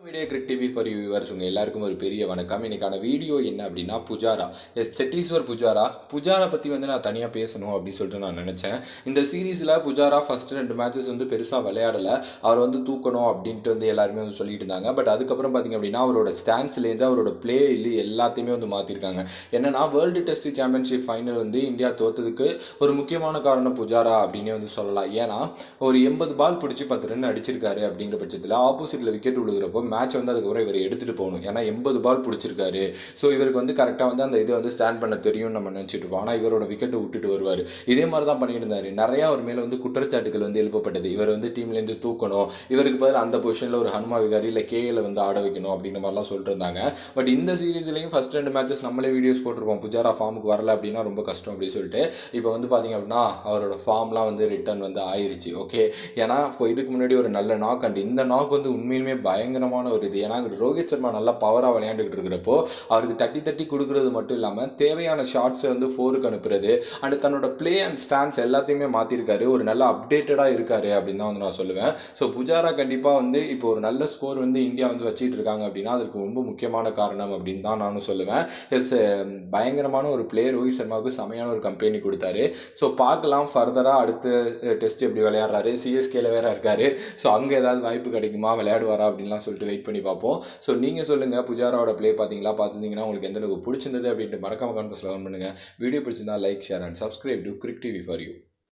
media Crick TV for viewers உங்கள் எல்லாருக்கும் ஒரு பெரிய வணக்கம் இன்னைக்கான வீடியோ என்ன அப்படின்னா புஜாரா எஸ் செட்டீஸ்வர் புஜாரா புஜாரா பற்றி வந்து நான் தனியாக பேசணும் அப்படின்னு சொல்லிட்டு நான் நினச்சேன் இந்த சீரீஸில் புஜாரா ஃபஸ்ட்டு ரெண்டு மேட்சஸ் வந்து பெருசாக விளையாடலை அவர் வந்து தூக்கணும் அப்படின்ட்டு வந்து எல்லாருமே வந்து சொல்லிட்டு இருந்தாங்க பட் அதுக்கப்புறம் பார்த்தீங்க அப்படின்னா அவரோட ஸ்டான்ஸ்லேருந்து அவரோட பிளே இது எல்லாத்தையுமே வந்து மாற்றிருக்காங்க என்னன்னா வேர்ல்டு டெஸ்ட் சாம்பியன்ஷிப் ஃபைனல் வந்து இந்தியா தோத்ததுக்கு ஒரு முக்கியமான காரணம் புஜாரா அப்படின்னே வந்து சொல்லலாம் ஏன்னா ஒரு எண்பது பால் பிடிச்சி பத்து ரன் அடிச்சிருக்காரு அப்படிங்கிற பட்சத்தில் ஆப்போசிட்டில் விக்கெட் விழுகிறப்போ மேட்ச் வந்து அதுக்கப்புறம் இவர் எடுத்துகிட்டு போகணும் ஏன்னா எண்பது பால் பிடிச்சிருக்காரு ஸோ இவருக்கு வந்து கரெக்டாக வந்து அந்த இதை வந்து ஸ்டாண்ட் பண்ண தெரியும் நம்ம நினச்சிட்டு இருப்போம் ஆனால் இவரோட விக்கெட்டை விட்டுட்டு வருவார் இதே மாதிரி தான் பண்ணிட்டு இருந்தார் நிறையா அவர் மேலே வந்து குற்றச்சாட்டுகள் வந்து எழுப்பப்பட்டது இவர் வந்து டீம்லேருந்து தூக்கணும் இவருக்கு பதில் அந்த பொசிஷனில் ஒரு ஹனுமா விகாரி இல்லை கேஎல் வந்து ஆட வைக்கணும் அப்படிங்கிற மாதிரிலாம் சொல்லிட்டு இருந்தாங்க பட் இந்த சீரீஸ்லையும் ஃபஸ்ட் ரெண்டு மேட்சஸ் நம்மளே வீடியோஸ் போட்டிருப்போம் புஜாரா ஃபார்முக்கு வரல அப்படின்னா ரொம்ப கஷ்டம் அப்படின்னு சொல்லிட்டு இப்போ வந்து பார்த்தீங்க அப்படின்னா அவரோட ஃபார்ம்லாம் வந்து ரிட்டர்ன் வந்து ஆயிருச்சு ஓகே ஏன்னா இப்போ இதுக்கு முன்னாடி ஒரு நல்ல நாக் அண்ட் இந்த நாக் வந்து உண்மையிலுமே பயங்கரமான ஒரு இது ஏன்னா இங்க ரோஹித் சர்மா நல்லா பவராக விளையாண்டுக்கிட்டு இருக்கிறப்போ அவருக்கு தட்டி தட்டி கொடுக்கறது மட்டும் இல்லாமல் தேவையான ஷாட்ஸை வந்து ஃபோருக்கு அனுப்புறது அண்ட் தன்னோட ப்ளே அண்ட் ஸ்டான்ஸ் எல்லாத்தையுமே மாற்றிருக்காரு ஒரு நல்ல அப்டேட்டடாக இருக்காரு அப்படின்னு தான் வந்து நான் சொல்லுவேன் ஸோ புஜாரா கண்டிப்பாக வந்து இப்போ ஒரு நல்ல ஸ்கோர் வந்து இந்தியா வந்து வச்சிட்டு இருக்காங்க அப்படின்னா அதுக்கு ரொம்ப முக்கியமான காரணம் அப்படின்னு தான் நானும் சொல்லுவேன் எஸ் பயங்கரமான ஒரு பிளேயர் ரோஹித் சர்மாவுக்கு செமையான ஒரு கம்பெனி கொடுத்தாரு ஸோ பார்க்கலாம் ஃபர்தராக அடுத்த டெஸ்ட் எப்படி விளையாடுறாரு சிஎஸ்கேல வேற இருக்காரு ஸோ அங்கே ஏதாவது வாய்ப்பு கிடைக்குமா விளையாடுவாரா அப்படின்லாம் சொல்லிட்டு வெயிட் பண்ணி பார்ப்போம் ஸோ நீங்கள் சொல்லுங்கள் புஜாராவோட ப்ளே பார்த்தீங்களா பார்த்துருந்தீங்கன்னா உங்களுக்கு எந்த அளவுக்கு பிடிச்சிருந்தது அப்படின்ட்டு மறக்காம கமெண்ட்ஸில் கமெண்ட் பண்ணுங்கள் வீடியோ பிடிச்சிருந்தா like share and subscribe to Crick TV for you